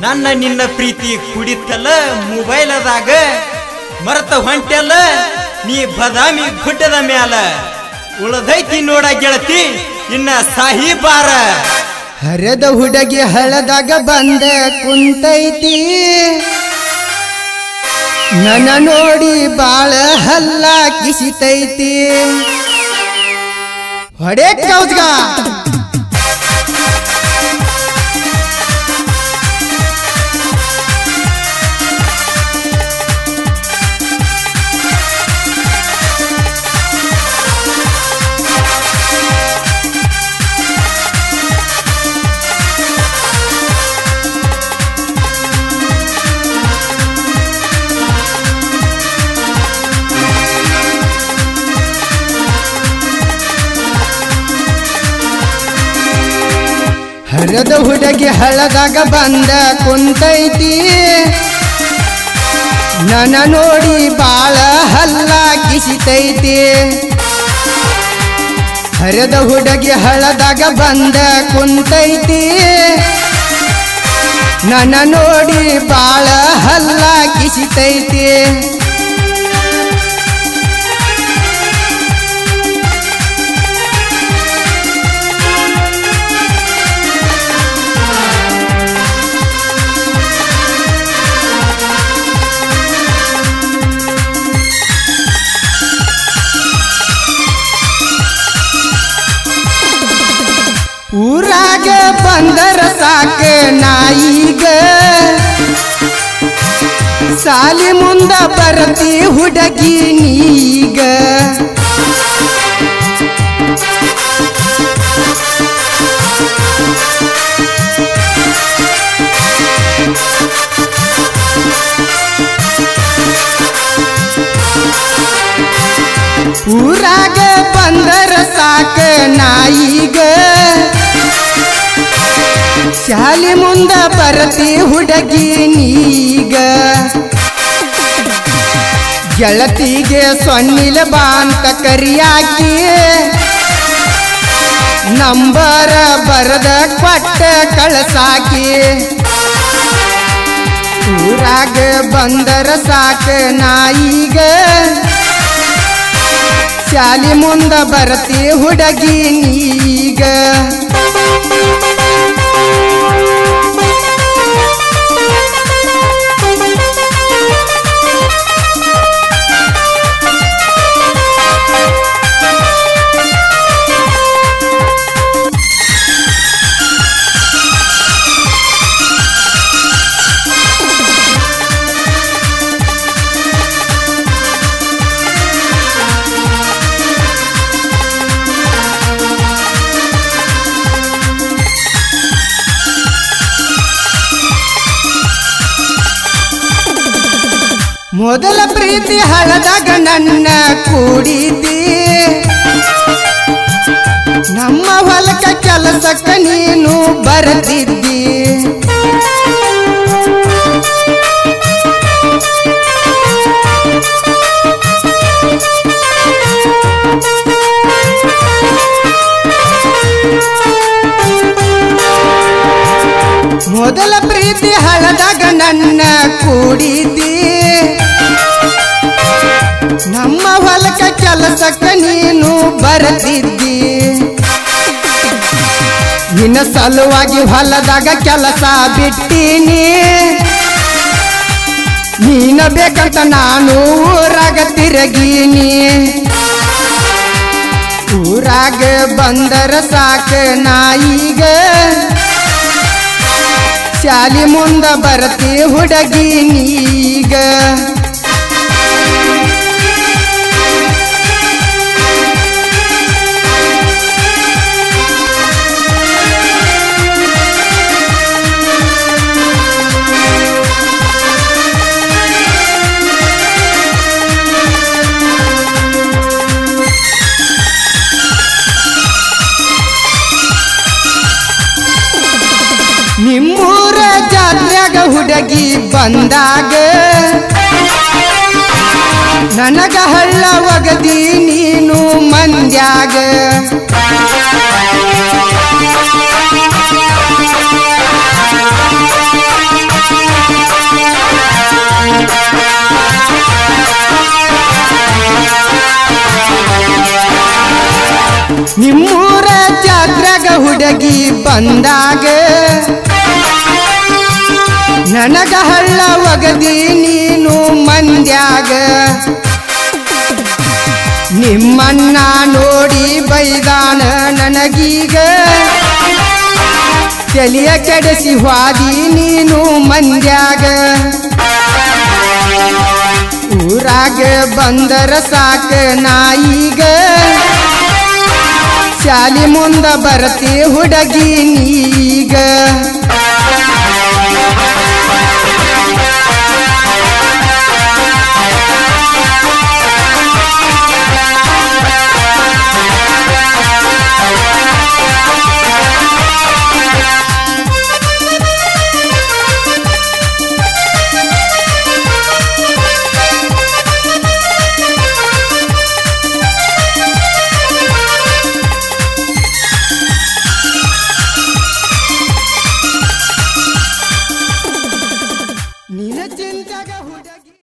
ನನ್ನ ನಿನ್ನ ಪ್ರೀತಿ ಕುಡಿತಲ್ಲ ಮೊಬೈಲದಾಗ ಮರತ ಹೊಂಟೆಲ್ಲ ನೀ ಬದಾಮಿ ಗುಡ್ಡದ ಮ್ಯಾಲ ಉಳದೈತಿ ನೋಡ ಗೆಳತಿ ಇನ್ನ ಸಾಹಿಬಾರ ಹರದ ಹುಡುಗಿ ಹಳದಾಗ ಬಂದ ಕುಂತೈತಿ ನನ್ನ ನೋಡಿ ಬಾಳ ಹಲ್ಲ ಕಿಸಿತೈತಿ ಹೊಡೆ ಕೌಜ್ಗ ಹರದ ಹುಡುಗಿ ಹಳದಾಗ ಬಂದ ಕುಂತೈತಿ ನನ್ನ ನೋಡಿ ಬಾಳ ಹಲ್ಲ ಕಿಸಿತೈತಿ ಹರದ ಹುಡುಗಿ ಹಳದಾಗ ಬಂದ ಕುಂತೈತಿ ನನ್ನ ನೋಡಿ ಬಾಳ ಹಲ್ಲ ಕಿಸಿತೈತಿ ಊರಾಗ ಬಂದರ ಸಾಕ ನಾಯಿಗ ಸಾಲಿ ಮುಂದ ಬರತಿ ಹುಡುಗಿ ನೀಗ ಊರಾಗ ಬಂದರ ಸಾಕ ನಾಯಿಗ ಶಾಲಿ ಮುಂದ ಬರತಿ ಹುಡುಗಿ ನೀಗ ಗೆಳತಿಗೆ ಸೊನ್ನಿಲ ಬಾಂತ ಕರಿಯಾಕಿ ನಂಬರ ಬರದ ಕೊಟ್ಟ ಕಳಸಾಕಿ ಊರಾಗ ಬಂದರ ಸಾಕ ನಾಯಿಗ ಶಾಲಿ ಮುಂದ ಬರತಿ ಹುಡುಗಿ ನೀಗ ಮೊದಲ ಪ್ರೀತಿ ಹಳದಾಗ ನನ್ನ ಕೂಡಿದಿ ನಮ್ಮ ಹೊಲಕ ಕೆಲಸಕ್ಕ ನೀನು ಬರದಿದ್ದಿ ಮೊದಲ ಪ್ರೀತಿ ಹಳದಾಗ ನನ್ನ ಕೂಡಿದಿ ನಮ್ಮ ಹೊಲಕ ಕೆಲಸಕ್ಕ ನೀನು ಬರದಿದ್ದಿ ನಿನ್ನ ಸಲುವಾಗಿ ಹೊಲದಾಗ ಕೆಲಸ ಬಿಟ್ಟೀನಿ ನೀನ ಬೇಕಂತ ನಾನು ಊರಾಗ ತಿರುಗೀನಿ ಊರಾಗ ಬಂದರ ಸಾಕ ನಾಯಿಗ ಶಾಲಿ ಮುಂದ ಬರತಿ ಹುಡುಗಿ ನೀಗ ನಿಮ್ಮೂರ ಜಾತ್ರೆಗ ಹುಡುಗಿ ಬಂದಾಗ ನನಗ ಹಳ್ಳ ಒಗದಿ ನೀನು ಮಂದ್ಯಾಗ ನಿಮ್ಮೂರ ಜಾತ್ರೆಗ ಹುಡುಗಿ ಬಂದಾಗ ನನಗ ಹಳ್ಳ ಒಗದಿ ನೀನು ಮಂದ್ಯಾಗ ನಿಮ್ಮನ್ನ ನೋಡಿ ಬೈದಾನ ನನಗೀಗ ತಲಿಯ ಕೆಡಿಸಿ ಹಾದಿ ನೀನು ಮಂದ್ಯಾಗ ಊರಾಗ ಬಂದರ ಸಾಕ ನಾಯಿಗ ಶಾಲಿ ಮುಂದ ಬರ್ತಿ ಹುಡುಗಿ ನೀಗ